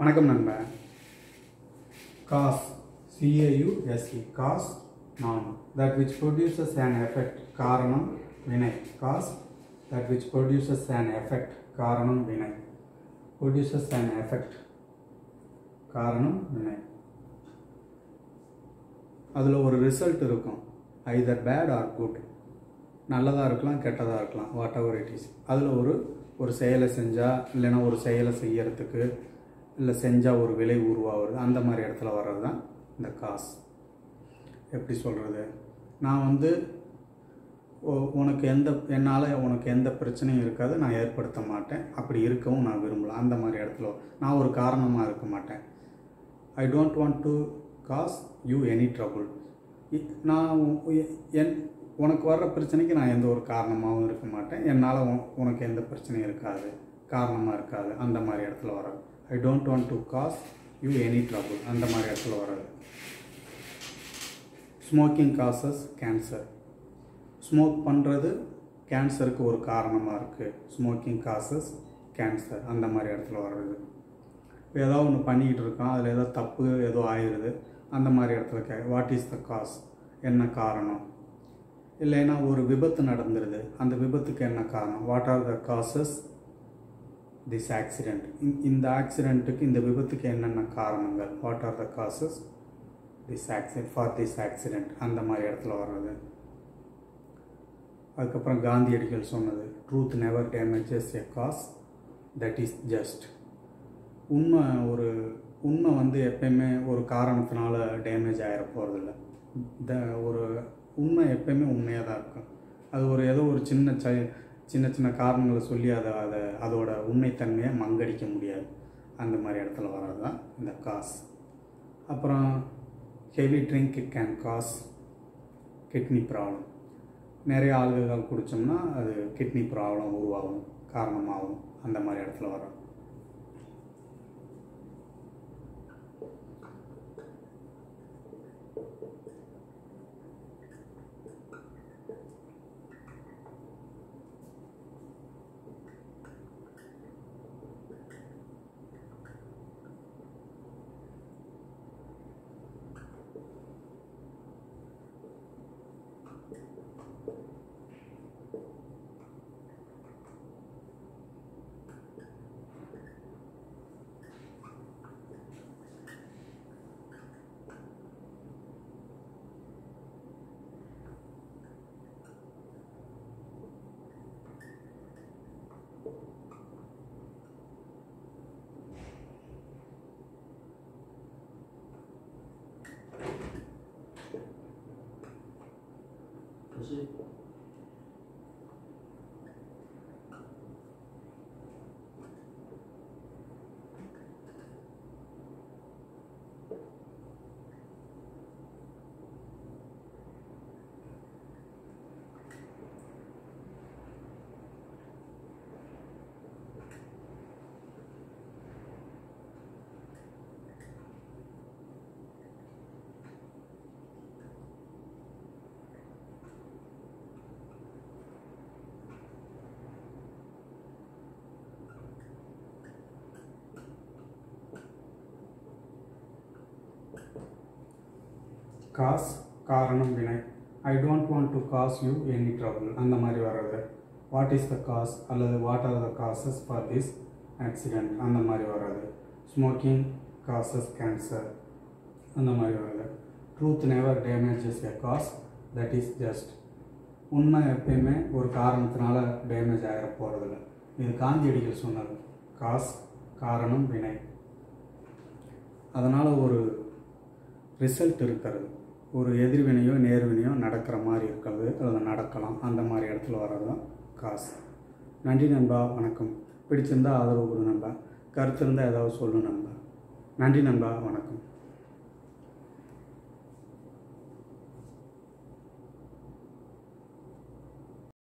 வணக்கம் நண்பன் cause C A U S E cause நான் that which produces an effect காரணம் வினை cause that which produces an effect காரணம் வினை produces an effect காரணம் வினை அதில் ஒரு ரிசல்ட் இருக்கும் ஐதர் பேட் ஆர் குட் நல்லதாக இருக்கலாம் கெட்டதாக இருக்கலாம் வாட் எவர் இட் இஸ் அதில் ஒரு ஒரு செயலை செஞ்சால் இல்லைன்னா ஒரு செயலை செய்யறதுக்கு இல்லை செஞ்சால் ஒரு விலை உருவாகுறது அந்த மாதிரி இடத்துல வர்றது தான் இந்த காசு எப்படி சொல்கிறது நான் வந்து உ- உனக்கு எந்த என்னால் உனக்கு எந்த பிரச்சனையும் இருக்காது நான் ஏற்படுத்த மாட்டேன் அப்படி இருக்கவும் நான் விரும்பல அந்த மாதிரி இடத்துல நான் ஒரு காரணமாக இருக்க மாட்டேன் I don't want to cause you any trouble நான் உ- எ- என் உனக்கு வர்ற பிரச்சனைக்கு நான் எந்த ஒரு காரணமாகவும் இருக்க மாட்டேன் என்னால் உனக்கு எந்த பிரச்சனையும் இருக்காது காரணமாக இருக்காது அந்த மாதிரி இடத்துல வர்றது I don't want to cause you any trouble அந்த மாதிரி இடத்துல வர்றது ஸ்மோக்கிங் காசஸ் கேன்சர் ஸ்மோக் பண்ணுறது கேன்சருக்கு ஒரு காரணமாக இருக்குது ஸ்மோக்கிங் காசஸ் கேன்சர் அந்த மாதிரி இடத்துல வர்றது இப்போ ஏதோ ஒன்று பண்ணிக்கிட்டு இருக்கோம் அதில் ஏதோ தப்பு ஏதோ ஆயிடுது அந்த மாதிரி இடத்துல கே வாட் இஸ் த காஸ் என்ன காரணம் இல்லைன்னா ஒரு விபத்து நடந்துருது அந்த விபத்துக்கு என்ன காரணம் what are the causes this accident இந்த ஆக்சிடெண்ட்டுக்கு இந்த விபத்துக்கு என்னென்ன காரணங்கள் what are the causes this accident for this accident அந்த மாதிரி இடத்துல வர்றது அதுக்கப்புறம் காந்தியடிகள் சொன்னது truth never damages a cause that is just உண்மை ஒரு உண்மை வந்து எப்பயுமே ஒரு காரணத்தினால டேமேஜ் ஆகிட போகிறதில்ல த ஒரு உண்மை எப்பயுமே உண்மையாக தான் இருக்கும் அது ஒரு ஏதோ ஒரு சின்ன ச சின்ன சின்ன காரணங்களை சொல்லி அதை அதை அதோட உண்மைத்தன்மையை மங்கடிக்க முடியாது அந்த மாதிரி இடத்துல வர்றது தான் இந்த காஸ் அப்புறம் heavy drink it can cause kidney problem நிறைய ஆல்கஹால் குடித்தோம்னா அது கிட்னி ப்ராப்ளம் உருவாகும் காரணமாகும் அந்த மாதிரி இடத்துல வரும் காஸ் காரணம் வினை I don't want to cause you any trouble அந்த மாதிரி வர்றது வாட் இஸ் த காஸ் அல்லது what are the causes for this accident அந்த மாதிரி வர்றது ஸ்மோக்கிங் காசஸ் கேன்சர் அந்த மாதிரி வர்றது truth never damages a cause that is just உண்மை எப்பயுமே ஒரு காரணத்தினால டேமேஜ் ஆகிட போகிறதில்ல இது காந்தியடிகள் சொன்னது காஸ் காரணம் வினை அதனால் ஒரு ரிசல்ட் இருக்கிறது ஒரு எதிர்வினையோ நேர்வினையோ நடக்கிற மாதிரி இருக்கிறது அல்லது நடக்கலாம் அந்த மாதிரி இடத்துல வர்றது தான் காசு நன்றி நண்பா வணக்கம் பிடிச்சிருந்தா ஆதரவு கொடு நண்பா கருத்து இருந்தால் ஏதாவது சொல்லு நண்பா நன்றி நண்பா வணக்கம்